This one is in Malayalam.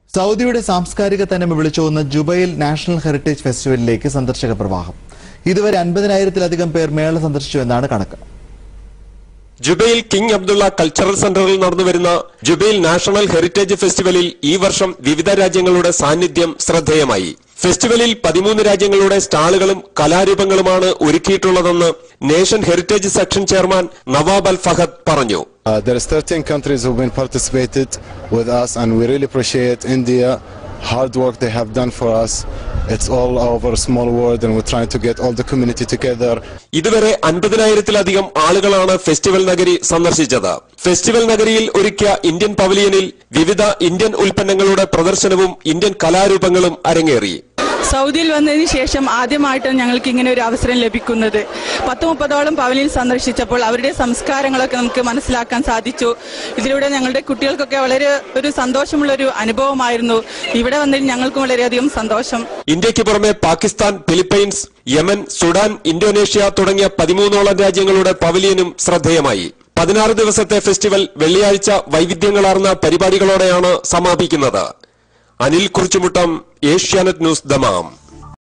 സൗദിയുടെ സാംസ്കാരിക തനിമ വിളിച്ചോന്ന ജുബൈൽ നാഷണൽ ഹെറിറ്റേജ് ഫെസ്റ്റിവലിലേക്ക് സന്ദർശക പ്രവാഹം ഇതുവരെ അൻപതിനായിരത്തിലധികം പേർ മേള സന്ദർശിച്ചു എന്നാണ് കണക്ക് ജുബൈൽ കിങ് അബ്ദുള്ള കൾച്ചറൽ സെന്ററിൽ നടന്നുവരുന്ന ജുബൈൽ നാഷണൽ ഹെറിറ്റേജ് ഫെസ്റ്റിവലിൽ ഈ വർഷം വിവിധ രാജ്യങ്ങളുടെ സാന്നിധ്യം ശ്രദ്ധേയമായി ഫെസ്റ്റിവലിൽ പതിമൂന്ന് രാജ്യങ്ങളുടെ സ്റ്റാളുകളും കലാരൂപങ്ങളുമാണ് ഒരുക്കിയിട്ടുള്ളതെന്ന് nation heritage section chairman Nawab Al Fahad പറഞ്ഞു Uh, there is 13 countries who've been participated with us, and we really appreciate India. Hard work they have done for us. It's all over a small world, and we're trying to get all the community together. ഇതുവരെ അൻപതിനായിരത്തിലധികം ആളുകളാണ് ഫെസ്റ്റിവൽ നഗരി സന്ദർശിച്ചത് ഫെസ്റ്റിവൽ നഗരിയിൽ ഒരുക്കിയ ഇന്ത്യൻ പവലിയനിൽ വിവിധ ഇന്ത്യൻ ഉൽപ്പന്നങ്ങളുടെ പ്രദർശനവും ഇന്ത്യൻ കലാരൂപങ്ങളും അരങ്ങേറി സൗദിയിൽ വന്നതിന് ശേഷം ആദ്യമായിട്ടാണ് ഞങ്ങൾക്ക് ഇങ്ങനെ ഒരു അവസരം ലഭിക്കുന്നത് പത്ത് മുപ്പതോളം പവലിയൻ സന്ദർശിച്ചപ്പോൾ അവരുടെ സംസ്കാരങ്ങളൊക്കെ നമുക്ക് മനസ്സിലാക്കാൻ സാധിച്ചു ഇതിലൂടെ ഞങ്ങളുടെ കുട്ടികൾക്കൊക്കെ വളരെ ഒരു സന്തോഷമുള്ള ഒരു അനുഭവമായിരുന്നു ഇവിടെ വന്നതിൽ ഞങ്ങൾക്കും വളരെയധികം സന്തോഷം ഇന്ത്യക്ക് പുറമെ Pakistan Philippines Yemen Sudan Indonesia തുടങ്ങിയ പതിമൂന്നോളം രാജ്യങ്ങളുടെ പവലിയനും ശ്രദ്ധേയമായി പതിനാറ് ദിവസത്തെ ഫെസ്റ്റിവൽ വെള്ളിയാഴ്ച വൈവിധ്യങ്ങളാർന്ന പരിപാടികളോടെയാണ് സമാപിക്കുന്നത് അനിൽ കുറിച്ചുമുട്ടം ഏഷ്യാനെറ്റ് ന്യൂസ് ദമാം